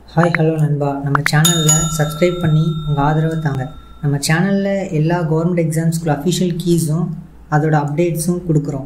hi hello நண்பா நம்ம சேனலில் சப்ஸ்கிரைப் பண்ணி உங்கள் ஆதரவை தாங்க நம்ம சேனலில் எல்லா கவர்மெண்ட் எக்ஸாம்ஸ்க்குள்ள அஃபிஷியல் கீஸும் அதோட அப்டேட்ஸும் கொடுக்குறோம்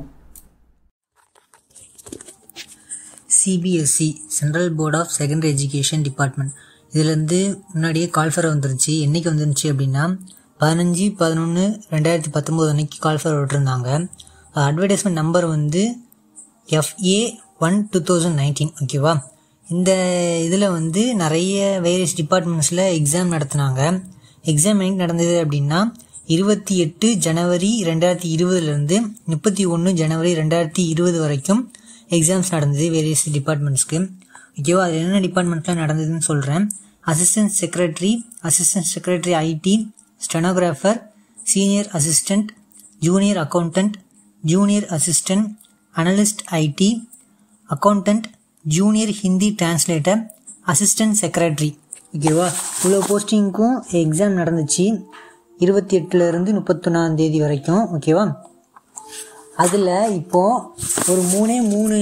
CBSE central board of secondary education department இதுலேருந்து முன்னாடியே கால்ஃபர் வந்துருச்சு என்றைக்கு வந்துருந்துச்சு அப்படின்னா பதினஞ்சு பதினொன்று ரெண்டாயிரத்தி பத்தொம்போது அன்னைக்கு கால்ஃபர் விட்டுருந்தாங்க அட்வர்டைஸ்மெண்ட் நம்பர் வந்து F A one two thousand nineteen ஓகேவா இந்த இதில் வந்து நிறைய வேரியஸ் டிபார்ட்மெண்ட்ஸில் எக்ஸாம் நடத்துனாங்க எக்ஸாம் என்னைக்கு நடந்தது அப்படின்னா இருபத்தி எட்டு ஜனவரி ரெண்டாயிரத்தி இருபதுலேருந்து முப்பத்தி ஒன்று ஜனவரி ரெண்டாயிரத்தி இருபது வரைக்கும் எக்ஸாம்ஸ் நடந்தது வேரியஸ் டிபார்ட்மெண்ட்ஸ்க்கு ஓகேவா அது என்னென்ன டிபார்ட்மெண்ட்லாம் நடந்ததுன்னு சொல்கிறேன் assistant secretary assistant secretary IT stenographer senior assistant junior accountant junior assistant analyst IT accountant junior Hindi translator assistant secretary ஓகேவா இவ்வளோ போஸ்டிங்க்கும் எக்ஸாம் நடந்துச்சு இருபத்தி எட்டுலேருந்து முப்பத்தொன்னாம் தேதி வரைக்கும் ஓகேவா அதில் இப்போது ஒரு மூணே மூணு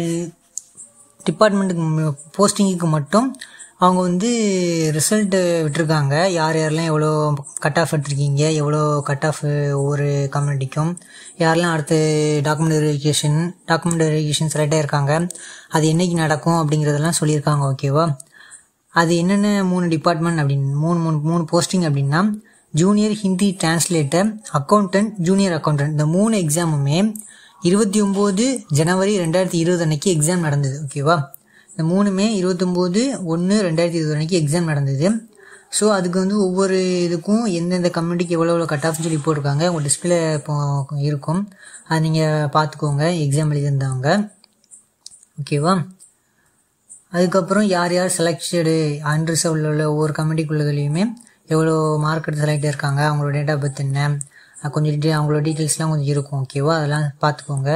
டிபார்ட்மெண்ட்டுக்கு போஸ்டிங்குக்கு மட்டும் அவங்க வந்து ரிசல்ட்டு விட்டுருக்காங்க யார் யாரெல்லாம் எவ்வளோ கட் ஆஃப் எடுத்திருக்கீங்க எவ்வளோ கட் ஆஃப் ஒவ்வொரு கம்யூனிட்டிக்கும் யாரெல்லாம் அடுத்து document verification document verification select ஆயிருக்காங்க அது என்னைக்கு நடக்கும் அப்படிங்கிறதெல்லாம் சொல்லியிருக்காங்க ஓகேவா அது என்னென்ன மூணு டிபார்ட்மெண்ட் அப்படின்னு மூணு மூணு மூணு போஸ்டிங் அப்படின்னா junior Hindi translator accountant junior accountant இந்த மூணு எக்ஸாமுமே இருபத்தி ஒம்பது ஜனவரி ரெண்டாயிரத்தி இருபது அன்னைக்கு எக்ஸாம் நடந்தது ஓகேவா இந்த மூணுமே இருபத்தொம்போது ஒன்று ரெண்டாயிரத்தி இருபது அன்னைக்கு எக்ஸாம் நடந்தது ஸோ அதுக்கு வந்து ஒவ்வொரு இதுக்கும் எந்தெந்த கம்யூனிட்டிக்கு எவ்வளோ எவ்வளோ கட் ஆஃப்னு சொல்லி போட்டிருக்காங்க உங்கள் டிஸ்பிளே இப்போ இருக்கும் அது நீங்கள் பார்த்துக்கோங்க எக்ஸாம் எழுதியிருந்தவங்க ஓகேவா அதுக்கப்புறம் யார் யார் செலக்டடு அன்ரிசர்வ்ல உள்ள ஒவ்வொரு கமிட்டிக்குள்ளதுலேயுமே எவ்வளோ மார்க் எடுத்து செலக்ட் ஆயிருக்காங்க அவங்களோட டேட் ஆஃப் பர்த் என்ன கொஞ்சம் டீட்டெயில் அவங்களோட டீட்டெயில்ஸ்லாம் கொஞ்சம் இருக்கும் ஓகேவா அதெல்லாம் பார்த்துக்கோங்க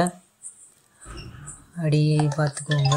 அப்படி பார்த்துக்கோங்க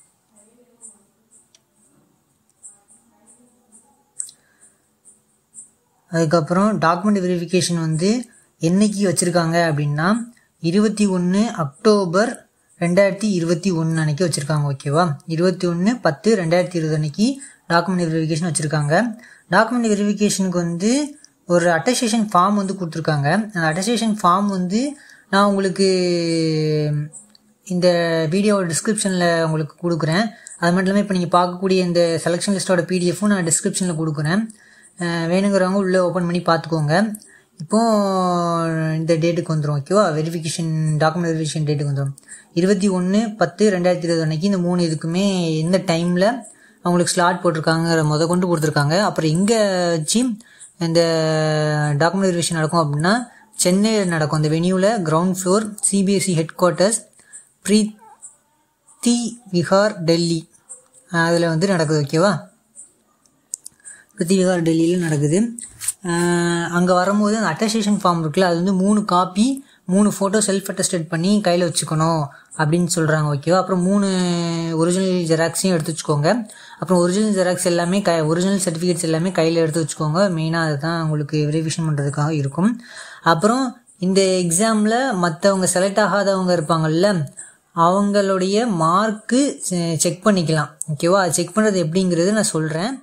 அதுக்கப்புறம் டாக்குமெண்ட் வெரிஃபிகேஷன் வந்து என்னைக்கு வச்சுருக்காங்க அப்படின்னா இருபத்தி ஒன்று அக்டோபர் ரெண்டாயிரத்தி இருபத்தி ஒன்று அன்னைக்கு வச்சுருக்காங்க ஓகேவா இருபத்தி ஒன்று பத்து ரெண்டாயிரத்தி இருபது அன்னைக்கு டாக்குமெண்ட் வெரிஃபிகேஷன் வச்சுருக்காங்க டாக்குமெண்ட் வெரிஃபிகேஷனுக்கு வந்து ஒரு அட்டஸ்டேஷன் ஃபார்ம் வந்து கொடுத்துருக்காங்க அந்த அட்டஸ்டேஷன் ஃபார்ம் வந்து நான் உங்களுக்கு இந்த வீடியோவோட டிஸ்கிரிப்ஷனில் உங்களுக்கு கொடுக்குறேன் அது மட்டும் இல்லாமல் இப்போ நீங்கள் பார்க்கக்கூடிய இந்த செலெக்ஷன் லிஸ்ட்டோட பிடிஎஃப்பும் நான் டிஸ்கிரிப்ஷனில் கொடுக்குறேன் வேணுங்கிறவங்க உள்ளே ஓப்பன் பண்ணி பார்த்துக்கோங்க இப்போது இந்த டேட்டுக்கு வந்துடும் ஓகேவா வெரிஃபிகேஷன் டாக்குமெண்ட் வெரிஃபிகேஷன் டேட்டுக்கு வந்துடும் இருபத்தி ஒன்று பத்து ரெண்டாயிரத்தி இருபது அன்னைக்கு இந்த மூணு இதுக்குமே எந்த டைமில் அவங்களுக்கு ஸ்லாட் போட்டிருக்காங்கிற முத கொண்டு கொடுத்துருக்காங்க அப்புறம் இங்கே வச்சு இந்த டாக்குமெண்ட் வெரிஃபிகேஷன் நடக்கும் அப்படின்னா சென்னையில் நடக்கும் அந்த வெனியூவில் ground floor CBSE headquarters Preeti Vihar Delhi அதில் வந்து நடக்குது ஓகேவா பிருத்திவிகார் டெல்லியில் நடக்குது அங்கே வரும்போது அந்த அட்டஸ்டேஷன் ஃபார்ம் இருக்குல்ல அது வந்து மூணு காப்பி மூணு ஃபோட்டோ செல்ஃப் அட்டஸ்டேட் பண்ணி கையில் வச்சுக்கணும் அப்படின்னு சொல்கிறாங்க ஓகேவா அப்புறம் மூணு ஒரிஜினல் ஜெராக்ஸையும் எடுத்து வச்சுக்கோங்க அப்புறம் ஒரிஜினல் ஜெராக்ஸ் எல்லாமே கை ஒரிஜினல் சர்டிஃபிகேட்ஸ் எல்லாமே கையில் எடுத்து வச்சுக்கோங்க மெயினாக அதுதான் உங்களுக்கு வெரிஃபிகேஷன் பண்ணுறதுக்காக இருக்கும் அப்புறம் இந்த எக்ஸாமில் மற்றவங்க செலக்ட் ஆகாதவங்க இருப்பாங்கல்ல அவங்களுடைய மார்க்கு செக் பண்ணிக்கலாம் ஓகேவா அது செக் பண்ணுறது எப்படிங்கிறது நான் சொல்கிறேன்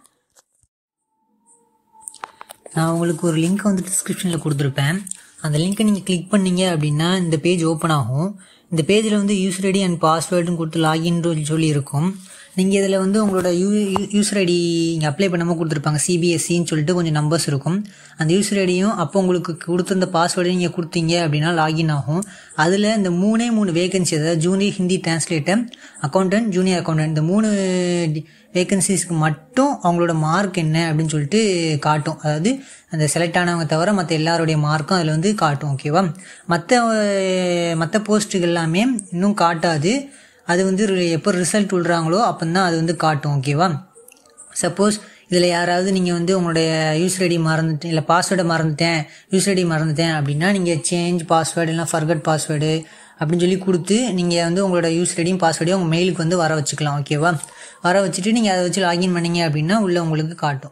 நான் உங்களுக்கு ஒரு லிங்க் வந்து டிஸ்கிரிப்ஷனில் கொடுத்துருப்பேன் அந்த லிங்க்கை நீங்கள் கிளிக் பண்ணீங்க அப்படின்னா இந்த பேஜ் ஓப்பன் ஆகும் இந்த பேஜில் வந்து யூசர் ஐடி அண்ட் பாஸ்வேர்டுன்னு கொடுத்து லாகின் சொல்லி இருக்கும் நீங்கள் இதில் வந்து உங்களோட யூ யூசர் ஐடி இங்கே அப்ளை பண்ணாமல் கொடுத்துருப்பாங்க சிபிஎஸ்சின்னு சொல்லிட்டு கொஞ்சம் நம்பர்ஸ் இருக்கும் அந்த யூசர் ஐடியும் அப்போ உங்களுக்கு கொடுத்துருந்த பாஸ்வேர்டையும் நீங்கள் கொடுத்தீங்க அப்படின்னா லாகின் ஆகும் அதில் இந்த மூணே மூணு வேகன்சி அதாவது junior Hindi translator accountant junior accountant இந்த மூணு வேகன்சிஸ்க்கு மட்டும் அவங்களோட மார்க் என்ன அப்படின்னு சொல்லிட்டு காட்டும் அதாவது அந்த செலக்ட் ஆனவங்க தவிர மற்ற எல்லாருடைய மார்க்கும் அதில் வந்து காட்டும் ஓகேவா மற்ற மற்ற போஸ்ட்டுகள் எல்லாமே இன்னும் காட்டாது அது வந்து எப்போ ரிசல்ட் விடுறாங்களோ அப்போ தான் அது வந்து காட்டும் ஓகேவா சப்போஸ் இதில் யாராவது நீங்கள் வந்து உங்களுடைய யூசர் ஐடி மறந்துட்டேன் இல்லை பாஸ்வேர்டை மறந்துட்டேன் யூசர் ஐடி மறந்துட்டேன் அப்படின்னா நீங்கள் சேஞ்ச் பாஸ்வேர்டு இல்லை ஃபர்கட் பாஸ்வேர்டு அப்படின்னு சொல்லி கொடுத்து நீங்கள் வந்து உங்களோட யூசர் ஐடியும் பாஸ்வேர்டையும் உங்கள் மெயிலுக்கு வந்து வர வச்சுக்கலாம் ஓகேவா வர வச்சுட்டு நீங்கள் அதை வச்சு லாகின் பண்ணீங்க அப்படின்னா உள்ளே உங்களுக்கு காட்டும்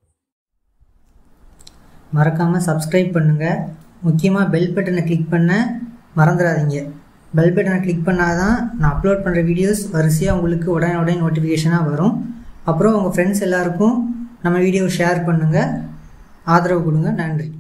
மறக்காமல் சப்ஸ்கிரைப் பண்ணுங்கள் முக்கியமாக பெல் பட்டனை கிளிக் பண்ண மறந்துடாதீங்க பெல் பட்டனை கிளிக் பண்ணால் தான் நான் அப்லோட் பண்ணுற வீடியோஸ் வரிசையாக உங்களுக்கு உடனே உடனே நோட்டிஃபிகேஷனாக வரும் அப்புறம் உங்கள் ஃப்ரெண்ட்ஸ் எல்லாருக்கும் நம்ம வீடியோ ஷேர் பண்ணுங்கள் ஆதரவு கொடுங்க நன்றி